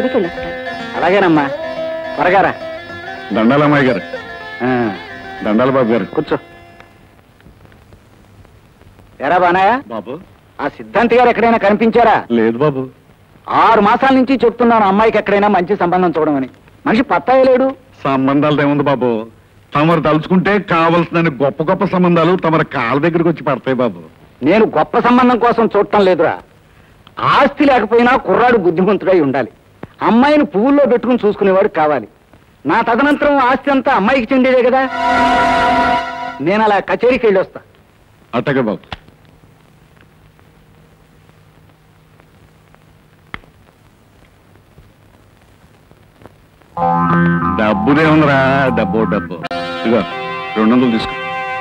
గుడికి వెళ్ళొస్తాను అలాగేనమ్మా త్వరగా రా దండాలమ్మాయి గారు ఆ, దండాల బాబు గారు కూర్చో ఎరా బానాయా బాబు ఆ సిద్ధాంతి గారు ఎక్కడైనా కనిపించారా లేదు బాబు ఆరు మాసాల నుంచి చెప్తున్నాను అమ్మాయికి ఎక్కడైనా మంచి సంబంధం చూడమని మనిషి పత్తాయే లేడు సంబంధాలు ఏముంది బాబు తమరు తలుచుకుంటే కావలసిన గొప్ప గొప్ప సంబంధాలు తమరి కాళ్ళ దగ్గరికి వచ్చి పడతాయి బాబు నేను గొప్ప సంబంధం కోసం చూడటం లేదురా ఆస్తి లేకపోయినా కుర్రాడు బుద్ధిమంతుడై ఉండాలి అమ్మాయిని పువ్వుల్లో పెట్టుకుని చూసుకునేవాడు కావాలి నా తదనంతరం ఆస్తి అంతా అమ్మాయికి చెందేదే కదా నేను అలా కచేరీకి వెళ్ళి వస్తా అట్టగే బాబు డబ్బుదేముందిరా డబ్బు డబ్బు ఇదిగో రెండు వందలు తీసుకో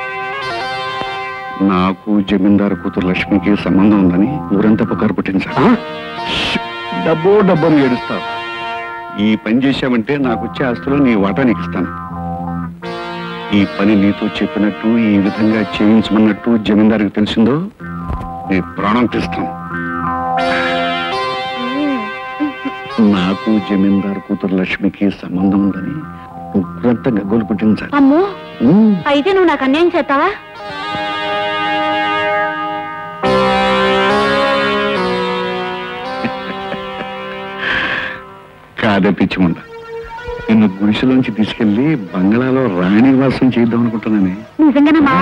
నాకు జమీందారు కూతురు లక్ష్మికి సంబంధం ఉందని ఊరంతా పుకారు పుట్టించాలి ఆ? డబ్బు డబ్బు అని ఏడుస్తావు ఈ పని చేశావంటే నాకు వచ్చే ఆస్తులు నీ వాటా నీకు ఇస్తాను ఈ పని నీతో చెప్పినట్టు ఈ విధంగా చేయించమన్నట్టు జమీందారికి తెలిసిందో నీ ప్రాణం తీస్తాను నాకు జమీందారు కూతురు లక్ష్మికి సంబంధం ఉందని ఊరంతా గగ్గోలు పుట్టించాలి అమ్మో ఉమ్. అయితే నువ్వు నాకు అన్యాయం చేస్తావా కాదే పిచ్చిముండ నిన్ను గుడిసెలోంచి తీసుకెళ్లి బంగ్లాలో రాణి వాసం చేద్దాం అనుకుంటున్నానే నిజంగానమ్మా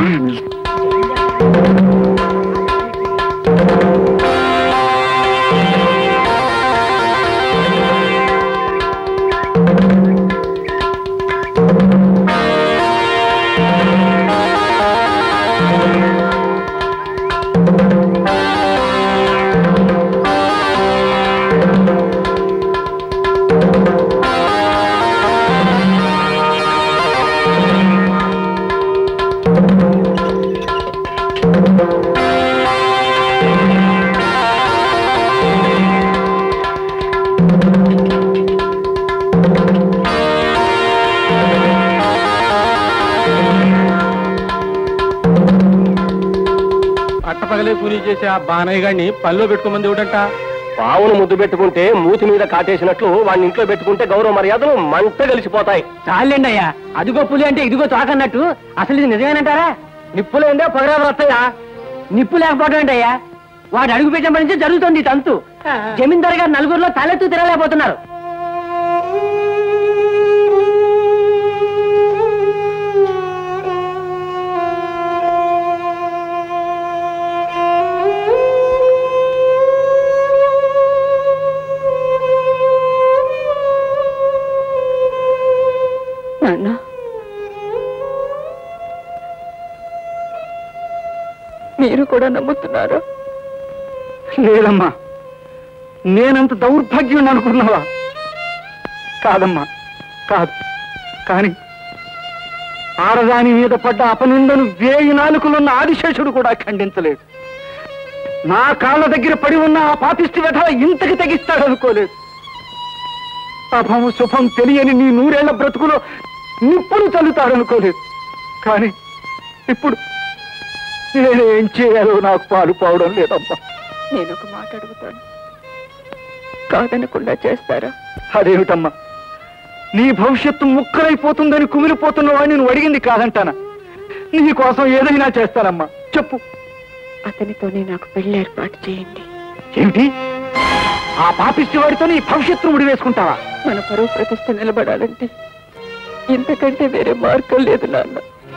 పట్టపగలే కూలీ చేసే ఆ బానయ్య గారిని పనిలో పెట్టుకోమంది ఎవడంట పావును ముద్దు పెట్టుకుంటే మూతి మీద కాటేసినట్లు వాడిని ఇంట్లో పెట్టుకుంటే గౌరవ మర్యాదలు మంట కలిసిపోతాయి చాలండి అయ్యా అదిగో పులి అంటే ఇదిగో తోకన్నట్టు అసలు ఇది నిజమేనంటారా నిప్పులు ఏందో పొగరాలు వస్తాయా నిప్పు లేకపోవడం ఏంటయ్యా వాడు అడుగు పెట్టినప్పటి నుంచి జరుగుతుంది ఈ తంతు జమీందారు గారు నలుగురిలో తలెత్తు తిరగలేకపోతున్నారు నాన్న మీరు కూడా నమ్ముతున్నారా లేదమ్మా నేనంత దౌర్భాగ్యం అనుకున్నావా కాదమ్మా కాదు కానీ ఆడదాని మీద పడ్డ అపనిందను వేయి నాలుకలున్న ఆదిశేషుడు కూడా ఖండించలేడు నా కాళ్ళ దగ్గర పడి ఉన్న ఆ పాపిష్టి వ్యధ ఇంతకి తెగిస్తాడనుకోలేదు అభం శుభం తెలియని నీ నూరేళ్ల బ్రతుకులో నిప్పులు చల్లుతాడనుకోలేదు కానీ ఇప్పుడు నేనేం చేయాలో నాకు పాలు పోవడం లేదమ్మా నేను ఒక మాట అడుగుతాను కాదనకుండా చేస్తారా అదేమిటమ్మా నీ భవిష్యత్తు ముక్కలైపోతుందని కుమిలిపోతున్న వాడిని నువ్వు అడిగింది కాదంటానా నీ కోసం ఏదైనా చేస్తానమ్మా చెప్పు అతనితోనే నాకు పెళ్లి ఏర్పాటు చేయండి ఏమిటి ఆ పాపిష్టి వాడితో నీ భవిష్యత్తును ముడివేసుకుంటావా మన పరువు ప్రతిష్ట నిలబడాలంటే ఇంతకంటే వేరే మార్గం లేదు నాన్న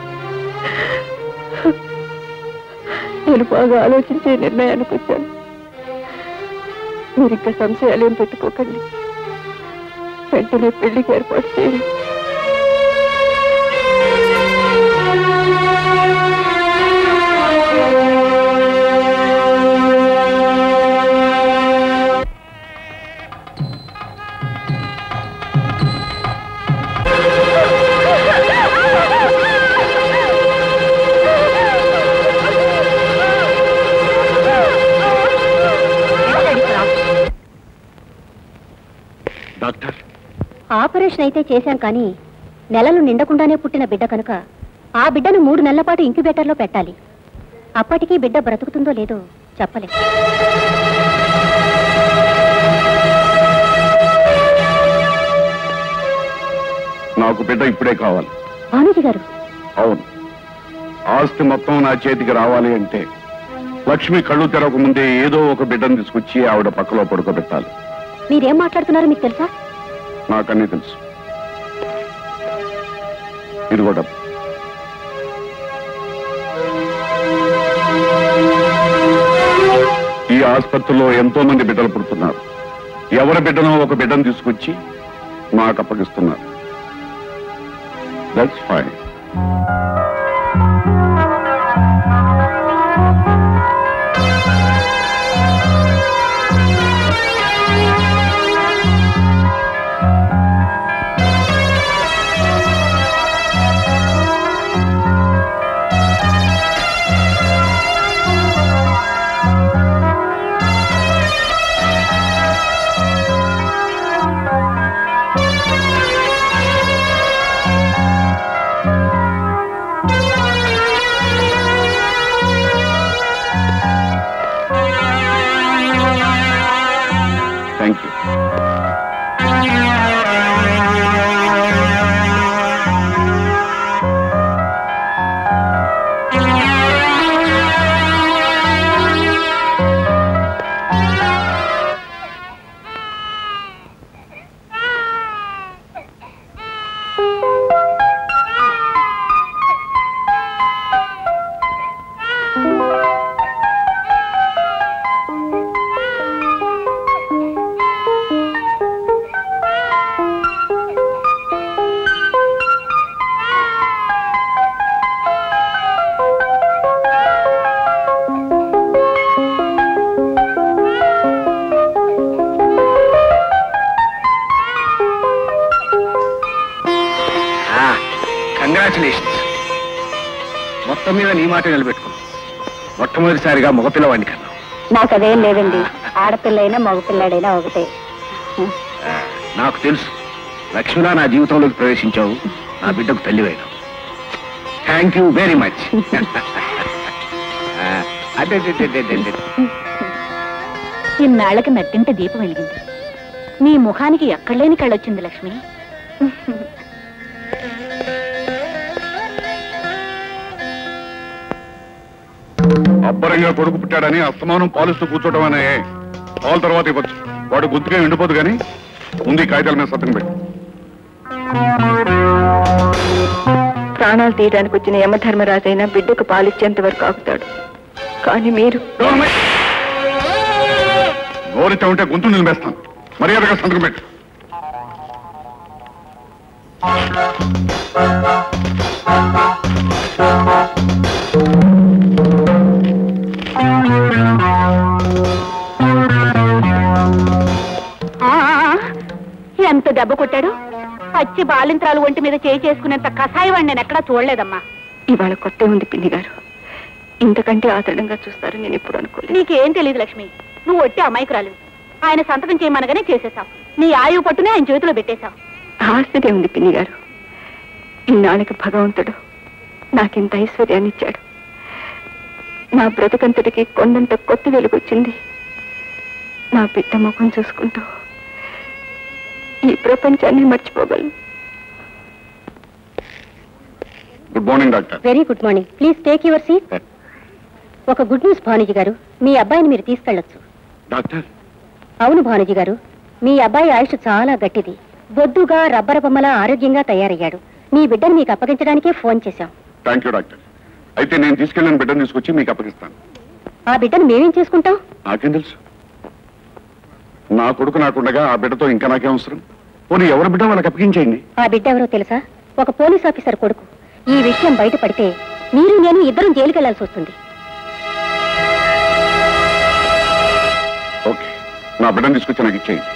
నేను బాగా ఆలోచించే నిర్ణయానికి వచ్చాను మీరు ఇంకా సంశయాలు ఏం పెట్టుకోకండి వెంటనే పెళ్లికి ఏర్పాటు చేయండి డాక్టర్ ఆపరేషన్ అయితే చేశాం కానీ నెలలు నిండకుండానే పుట్టిన బిడ్డ కనుక ఆ బిడ్డను మూడు నెలల పాటు ఇంక్యుబేటర్లో పెట్టాలి అప్పటికీ బిడ్డ బ్రతుకుతుందో లేదో చెప్పలేం బిడ్డ ఇప్పుడే కావాలి భానుజీ గారు అవును ఆస్తి మొత్తం నా చేతికి రావాలి అంటే లక్ష్మి కళ్ళు తెరవక ముందే ఏదో ఒక బిడ్డను తీసుకొచ్చి ఆవిడ పక్కలో పడుకోబెట్టాలి మీరేం మాట్లాడుతున్నారో మీకు తెలుసా నాకన్నీ తెలుసు ఇది కూడా ఈ ఆసుపత్రిలో ఎంతో మంది బిడ్డలు పుడుతున్నారు ఎవరి బిడ్డనో ఒక బిడ్డను తీసుకొచ్చి నాకు అప్పగిస్తున్నారు that's fine thank you congratulations మొత్తం మీద నీ మాట నిలబెట్టుకున్నావు మొట్టమొదటిసారిగా మగపిల్లవాడిని కన్నా నాకు అదేం లేదండి ఆడపిల్లైనా మగపిల్లాడైనా ఒకటే నాకు తెలుసు లక్ష్మిలా నా జీవితంలోకి ప్రవేశించావు నా బిడ్డకు తల్లివైనావు థ్యాంక్ యూ వెరీ మచ్ అదే ఇన్నాళ్ళకి నట్టింట దీపం వెలిగింది నీ ముఖానికి ఎక్కడలేని కళ్ళొచ్చింది లక్ష్మి అబ్బరంగా కొడుకు పుట్టాడని అస్తమానం పాలిస్తూ కూర్చోవడం అనే పాలు తర్వాత ఇవ్వచ్చు వాడు గుర్తుగా ఎండిపోదు కానీ ముందు ఈ కాగితాల మీద సత్యం పెట్టు ప్రాణాలు తీయడానికి వచ్చిన యమధర్మరాజైనా బిడ్డకు పాలిచ్చేంత వరకు ఆగుతాడు కానీ మీరు నోరితే ఉంటే గొంతు నిలిపేస్తాను మర్యాదగా సంతకం పెట్టు ఎంత దెబ్బ కొట్టాడు పచ్చి బాలింత్రాలు ఒంటి మీద చేయి చేసుకునేంత కషాయవాడిని నేను ఎక్కడా చూడలేదమ్మా ఇవాళ కొత్త ఉంది పిన్ని గారు ఇంతకంటే ఆదరణంగా చూస్తారు నేను ఇప్పుడు అనుకోలేదు నీకేం తెలియదు లక్ష్మి నువ్వు ఒట్టి అమాయకురాలు ఆయన సంతకం చేయమనగానే చేసేశావు నీ ఆయువు పట్టునే ఆయన చేతిలో పెట్టేశావు ఆస్తిదే ఉంది పిన్ని గారు ఇన్నాళ్ళకి భగవంతుడు నాకింత ఐశ్వర్యాన్ని ఇచ్చాడు నా బ్రతుకంతటికి కొండంత కొత్త వెలుగొచ్చింది నా బిడ్డ ముఖం చూసుకుంటూ ఈ ప్రపంచాన్ని మర్చిపోగలను good morning doctor very good morning please take your seat ఒక గుడ్ న్యూస్ భానుజీ గారు మీ అబ్బాయిని మీరు తీసుకెళ్లొచ్చు డాక్టర్ అవును భానుజీ గారు మీ అబ్బాయి ఆయుష్ చాలా గట్టిది బొద్దుగా రబ్బర బొమ్మలా ఆరోగ్యంగా తయారయ్యాడు మీ బిడ్డను మీకు అప్పగించడానికే ఫోన్ చేశాం థ్యాంక్ యూ డాక్టర్ అయితే నేను తీసుకెళ్ళిన బిడ్డను తీసుకొచ్చి మీకు అప్పగిస్తాను ఆ బిడ్డను మేమేం చేసుకుంటాం నాకేం తెలుసు నా కొడుకు నాకుండగా ఆ బిడ్డతో ఇంకా నాకేం అవసరం పోనీ ఎవరి బిడ్డ వాళ్ళకి అప్పగించేయండి ఆ బిడ్డ ఎవరో తెలుసా ఒక పోలీస్ ఆఫీసర్ కొడుకు ఈ విషయం బయటపడితే మీరు నేను ఇద్దరం జైలుకెళ్లాల్సి వస్తుంది ఓకే నా బిడ్డను తీసుకొచ్చి నాకు ఇచ్చేయండి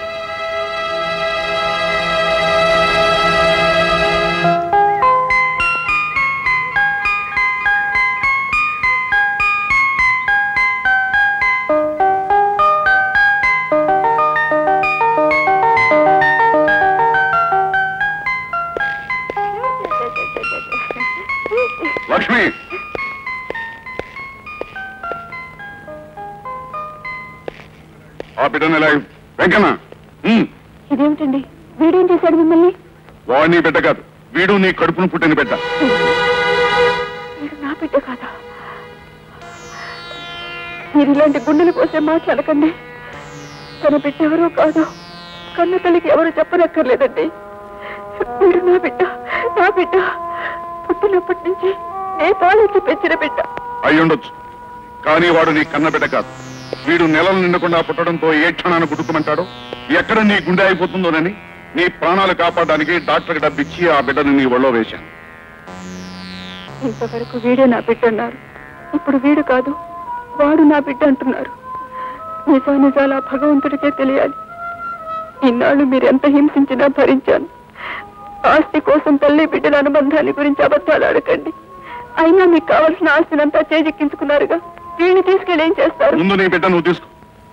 లక్ష్మి ఆ బిడ్డను ఇలా వెంకన్న ఉమ్, ఇదేమిటండి వీడేం చేశాడు మిమ్మల్ని వాడిని బిడ్డ కాదు వీడు నీ కడుపును పుట్టిన బిడ్డ వీడు నా బిడ్డ కాదా మీరు ఇలాంటి గుండెల కోసం మాట్లాడకండి తన బిడ్డ ఎవరో కాదు కన్న తల్లికి ఎవరు చెప్పనక్కర్లేదండి వీడు నా బిడ్డ నా బిడ్డ పుట్టినప్పటి నుంచి నే పాలించి పెంచిన బిడ్డ అయ్యుండొచ్చు కానీ వాడు నీ కన్న బిడ్డ కాదు వీడు నెలలు నిండకుండా పుట్టడంతో ఏ క్షణాన్ని గుట్టుకుమంటాడో ఎక్కడ నీ గుండె అయిపోతుందోనని నీ ప్రాణాలు కాపాడడానికి డాక్టర్కి డబ్బిచ్చి ఆ బిడ్డను నీ ఒళ్ళో వేశాను ఇంతవరకు వీడే నా బిడ్డ అన్నారు ఇప్పుడు వీడు కాదు వాడు నా బిడ్డ అంటున్నారు నిజా నిజాల భగవంతుడికే తెలియాలి ఇన్నాళ్ళు మీరు ఎంత హింసించినా భరించాను ఆస్తి కోసం తల్లి బిడ్డల అనుబంధాన్ని గురించి అబద్ధాలు అడగండి అయినా మీకు కావలసిన ఆస్తినంతా చేజెక్కించుకున్నారుగా వీడిని తీసుకెళ్ళి ఏం చేస్తారు ముందు నీ బిడ్డ నువ్వు తీసుకో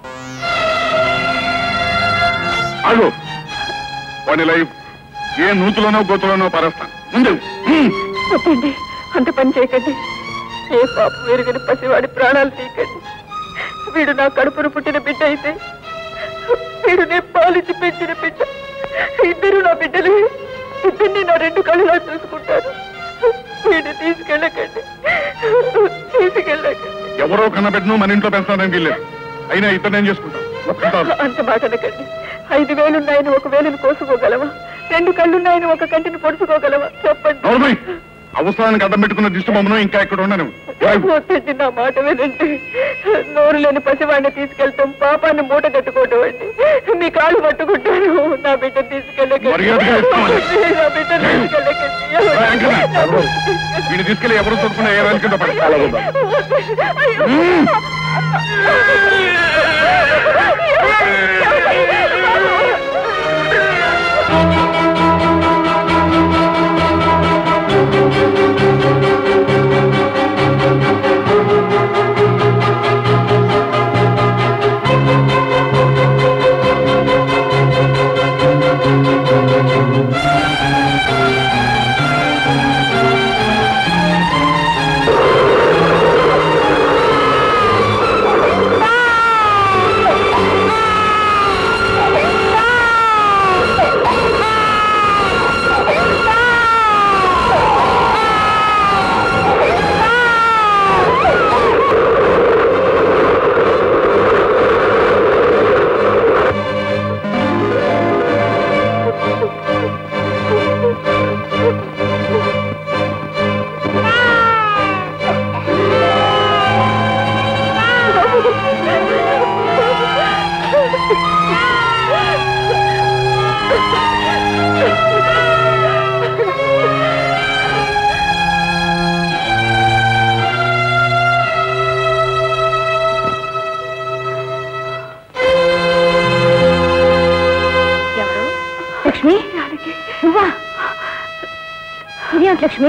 అగో వాని లైఫ్ ఏ నూతులోనో గోతులోనో పరేస్తాను ముందు హ్మ్. వద్దండి అంత పని చేయకండి ఏ పాపం ఎరుగని పసివాడి ప్రాణాలు తీయకండి వీడు నా కడుపును పుట్టిన బిడ్డ అయితే వీడు నేను పాలించి పెంచిన బిడ్డ ఇద్దరు నా బిడ్డలు ఇద్దరిని నా రెండు కళ్ళలా చూసుకుంటారు వీడిని తీసుకెళ్ళకండి తీసుకెళ్ళకండి ఎవరో కన్న బిడ్డను మన ఇంట్లో పెంచాలని వీల్లేదు అయినా ఇద్దరు ఏం చేసుకుంటాం ఒక్కసారి అంత మాట అనకండి ఐదు వేలున్నాయని ఒక వేలును కోసుకోగలవా రెండు కళ్ళున్నాయని ఒక కంటిని పొడుచుకోగలవా చెప్పండి నోర్మై అవసరానికి అడ్డం పెట్టుకున్న దిష్టి బొమ్మను ఇంకా ఇక్కడ ఉండను వద్దండి నా మాట వినండి నోరు లేని పసివాడిని తీసుకెళ్తాం పాపాన్ని మూట కట్టుకోవటం అండి మీ కాళ్ళు పట్టుకుంటాను నా బిడ్డ తీసుకెళ్ళకండి మర్యాదగా ఇస్తామని. నా బిడ్డ తీసుకెళ్ళకండి వీడిని తీసుకెళ్లి ఎవరు చూసుకున్నా ఏ రైలు కింద పడి ఎవరు లక్ష్మి నువ్వా ఇదేమిటి లక్ష్మి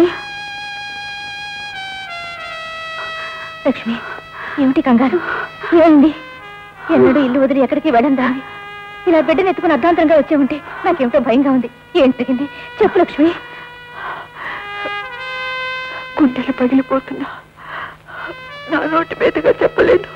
లక్ష్మి ఏమిటి కంగారు ఏమండి ఎన్నడూ ఇల్లు వదిలి ఎక్కడికి వెళ్ళందా ఇలా బిడ్డను ఎత్తుకుని అర్ధాంతరంగా వచ్చే ఉంటే నాకేమిటో భయంగా ఉంది ఏం జరిగింది చెప్పు లక్ష్మి గుండెలు పగిలిపోతున్నా నా నోటి మీదుగా చెప్పలేను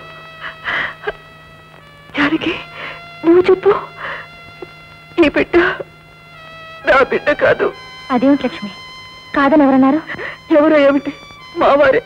జానకి నువ్వు చెప్పు ఈ బిడ్డ నా బిడ్డ కాదు అదేమిటి లక్ష్మి కాదని ఎవరన్నారు ఎవరో ఏమిటి మావారే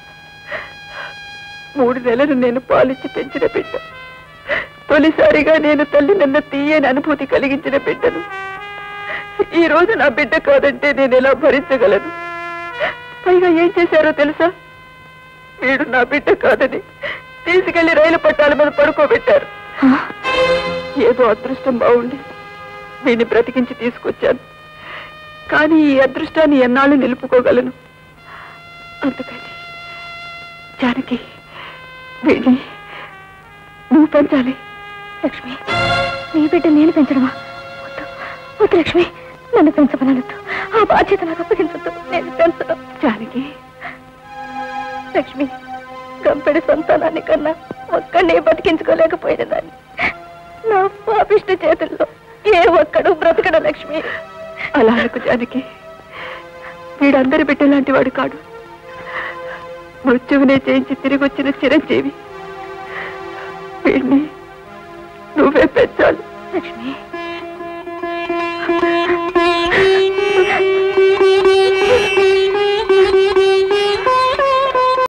మూడు నెలలు నేను పాలిచ్చి పెంచిన బిడ్డ తొలిసారిగా నేను తల్లి నన్న తీయని అనుభూతి కలిగించిన బిడ్డను ఈ రోజు నా బిడ్డ కాదంటే నేను ఎలా భరించగలను పైగా ఏం చేశారో తెలుసా వీడు నా బిడ్డ కాదని తీసుకెళ్లి రైలు పట్టాల మీద పడుకోబెట్టారు ఏదో అదృష్టం బాగుండి వీడిని బ్రతికించి తీసుకొచ్చాను కానీ ఈ అదృష్టాన్ని ఎన్నాళ్ళు నిలుపుకోగలను అందుకని జానకి వీడిని నువ్వు పెంచాలి లక్ష్మి నీ బిడ్డ నేను పెంచడమా వద్దు వద్దు లక్ష్మి నన్ను పెంచమనొద్దు ఆ బాధ్యత నాకు అప్పగించద్దు నేను పెంచడం జానకి లక్ష్మి గంపెడి సంతానాన్ని కన్నా ఒక్కడిని బతికించుకోలేకపోయిన దాన్ని నా పాపిష్ట చేతుల్లో ఏ ఒక్కడు బ్రతకడు లక్ష్మి అలా అనుకు జానకి వీడందరి బిడ్డలాంటి వాడు కాడు మృత్యువునే చేయించి తిరిగి వచ్చిన చిరంజీవి వీడిని నువ్వే పెంచాలి లక్ష్మి